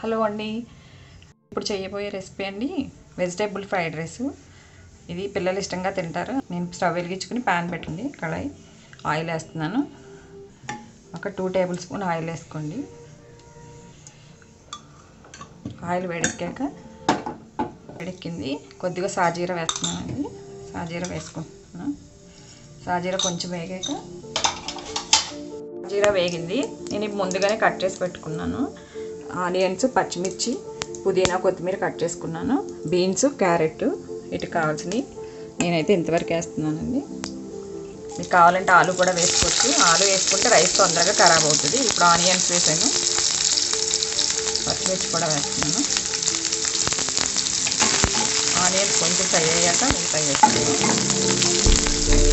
hello అండి ఇప్పుడు చేయబోయే రెసిపీ అండి వెజిటేబుల్ ఫ్రైడ్ రైస్ ఇది పిల్లలు ఇష్టంగా తింటారు నేను స్టవ్ వెలిగించుకుని ప్యాన్ పెట్టింది కళాయి ఆయిల్ వేస్తున్నాను ఒక టూ టేబుల్ స్పూన్ ఆయిల్ వేసుకోండి ఆయిల్ వేడెక్కాక వేడెక్కింది కొద్దిగా సాజీర వేస్తున్నానండి సాజీర వేసుకుంటున్నాను సాజీర కొంచెం వేగాక జీరా వేగింది నేను ఇవి ముందుగానే కట్ చేసి పెట్టుకున్నాను ఆనియన్స్ పచ్చిమిర్చి పుదీనా కొత్తిమీర కట్ చేసుకున్నాను బీన్స్ క్యారెట్ ఇటు కావాల్సినవి నేనైతే ఇంతవరకు వేస్తున్నానండి మీకు కావాలంటే ఆలు కూడా వేసుకోవచ్చు ఆలు వేసుకుంటే రైస్ తొందరగా ఖరాబ్ అవుతుంది ఇప్పుడు ఆనియన్స్ వేసాను పచ్చిమిర్చి కూడా వేస్తున్నాను ఆనియన్స్ కొంచెం ఫ్రై అయ్యాక మిగతా వేస్తున్నాను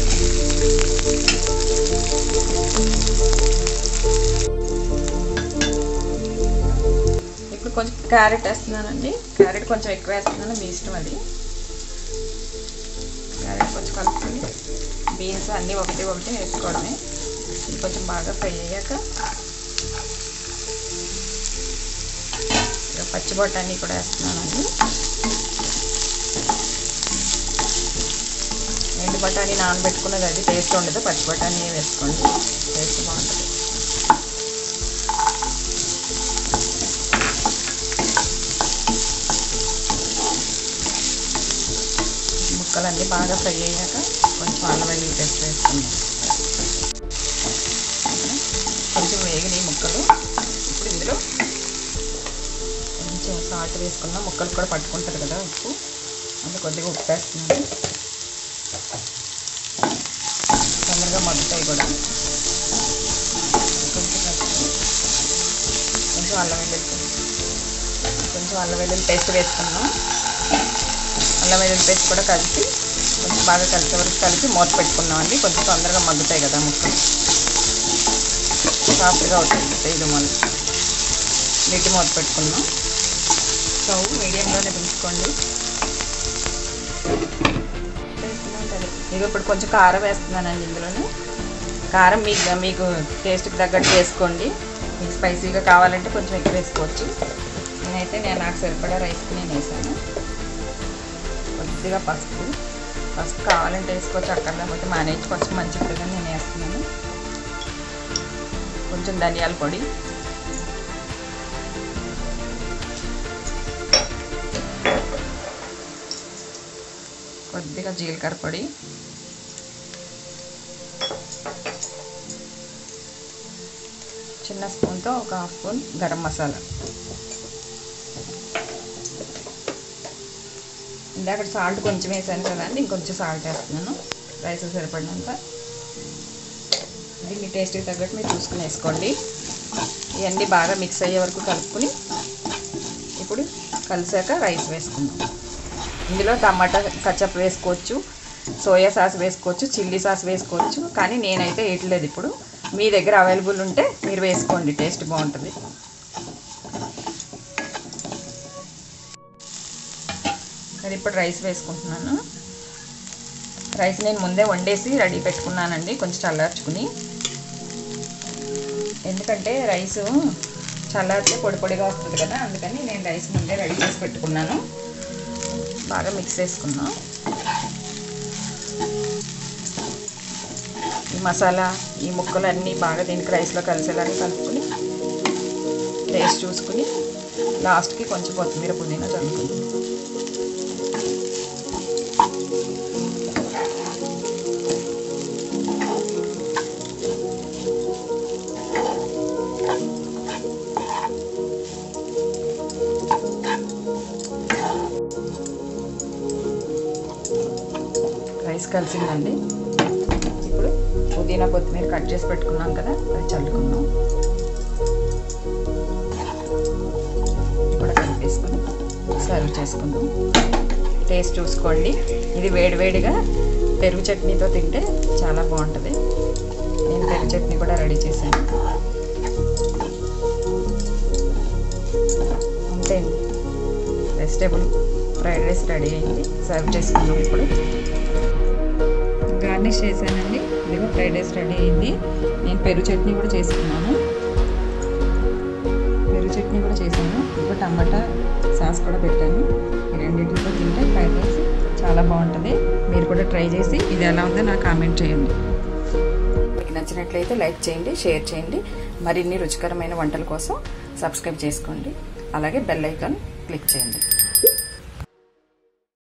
ఇప్పుడు కొంచెం క్యారెట్ వేస్తున్నానండి క్యారెట్ కొంచెం ఎక్కువ వేస్తున్నాను మీ ఇష్టం అది క్యారెట్ కొంచెం కలుపుకొని బీన్స్ అన్నీ ఒకటి ఒకటి వేసుకోవడమే ఇది కొంచెం బాగా ఫ్రై అయ్యాక పచ్చి బొట్టాన్ని కూడా వేస్తున్నానండి ఎండు బఠానీ నానబెట్టుకున్నది అది టేస్ట్ ఉండదు పచ్చి బఠానీ వేసుకోండి టేస్ట్ బాగుంటుంది ముక్కలన్నీ బాగా ఫ్రై అయ్యాక కొంచెం అల్లం వెల్లుల్లి పేస్ట్ వేసుకుందాం కొంచెం వేగినాయి ముక్కలు ఇప్పుడు ఇందులో కొంచెం సాల్ట్ వేసుకున్నాం ముక్కలు కూడా పట్టుకుంటుంది కదా ఉప్పు అందులో కొద్దిగా ఉప్పు వేస్తున్నాను తొందరగా మగ్గుతాయి కూడా కొంచెం కొంచెం అల్లం వెల్లుల్లి కొంచెం అల్లం వెల్లుల్లి పేస్ట్ వేసుకున్నాం అల్లం వెల్లుల్లి పేస్ట్ కూడా కలిపి కొంచెం బాగా కలిసే వరకు కలిపి మూత పెట్టుకున్నాం అండి కొంచెం తొందరగా మగ్గుతాయి కదా ముక్కలు సాఫ్ట్గా అవుతుంది ఇది మనం నీటి మూత పెట్టుకున్నాం స్టవ్ మీడియంలోనే పెంచుకోండి ఇక ఇప్పుడు కొంచెం కారం వేస్తున్నానండి ఇందులోనే కారం మీకు మీకు టేస్ట్కి తగ్గట్టు వేసుకోండి మీకు స్పైసీగా కావాలంటే కొంచెం ఎక్కువ వేసుకోవచ్చు నేనైతే నేను నాకు సరిపడా రైస్కి నేను వేసాను కొద్దిగా పసుపు పసుపు కావాలంటే వేసుకోవచ్చు అక్కడ లేకపోతే మేనేజ్ కొంచెం మంచిగా కానీ నేను వేస్తున్నాను కొంచెం ధనియాల పొడి కొద్దిగా జీలకర్ర పొడి చిన్న స్పూన్తో ఒక హాఫ్ స్పూన్ గరం మసాలా ఇందాక సాల్ట్ కొంచెం వేసాను కదండి ఇంకొంచెం సాల్ట్ వేస్తున్నాను రైస్ సరిపడినంత ఇది మీ టేస్ట్కి తగ్గట్టు మీరు చూసుకుని వేసుకోండి ఇవన్నీ బాగా మిక్స్ అయ్యే వరకు కలుపుకొని ఇప్పుడు కలిసాక రైస్ వేసుకుందాం ఇందులో టమాటా కచ్చప్ వేసుకోవచ్చు సోయా సాస్ వేసుకోవచ్చు చిల్లీ సాస్ వేసుకోవచ్చు కానీ నేనైతే వేయట్లేదు ఇప్పుడు మీ దగ్గర అవైలబుల్ ఉంటే మీరు వేసుకోండి టేస్ట్ బాగుంటుంది అది ఇప్పుడు రైస్ వేసుకుంటున్నాను రైస్ నేను ముందే వండేసి రెడీ పెట్టుకున్నానండి కొంచెం చల్లార్చుకుని ఎందుకంటే రైస్ చల్లారితే పొడి పొడిగా వస్తుంది కదా అందుకని నేను రైస్ ముందే రెడీ చేసి పెట్టుకున్నాను బాగా మిక్స్ చేసుకున్నాం ఈ మసాలా ఈ ముక్కలు అన్నీ బాగా దీనికి రైస్లో కలిసేలాగా కలుపుకొని టేస్ట్ చూసుకుని లాస్ట్కి కొంచెం కొత్తిమీర పుదీనా చల్లుకుంది రైస్ కలిసిందండి ఇప్పుడు పుదీనా కొత్తిమీర కట్ చేసి పెట్టుకున్నాం కదా అది చల్లుకుందాం కూడా కలిపేసుకుని సర్వ్ చేసుకుందాం టేస్ట్ చూసుకోండి ఇది వేడివేడిగా పెరుగు చట్నీతో తింటే చాలా బాగుంటుంది నేను పెరుగు చట్నీ కూడా రెడీ చేశాను అంతే అండి వెజిటేబుల్ ఫ్రైడ్ రైస్ రెడీ అయింది సర్వ్ చేసుకుందాం ఇప్పుడు గార్నిష్ చేశానండి ఇదిగో ఫ్రైడ్ రైస్ రెడీ అయింది నేను పెరుగు చట్నీ కూడా చేసుకున్నాను పెరుగు చట్నీ చట్నీ కూడా చేశాను ఇప్పుడు టమాటా సాస్ కూడా పెట్టాను ఈ రెండింటితో తింటే ఫ్రైడ్ రైస్ చాలా బాగుంటుంది మీరు కూడా ట్రై చేసి ఇది ఎలా ఉందో నాకు కామెంట్ చేయండి మీకు నచ్చినట్లయితే లైక్ చేయండి షేర్ చేయండి మరిన్ని రుచికరమైన వంటల కోసం సబ్స్క్రైబ్ చేసుకోండి అలాగే బెల్ ఐకాన్ క్లిక్ చేయండి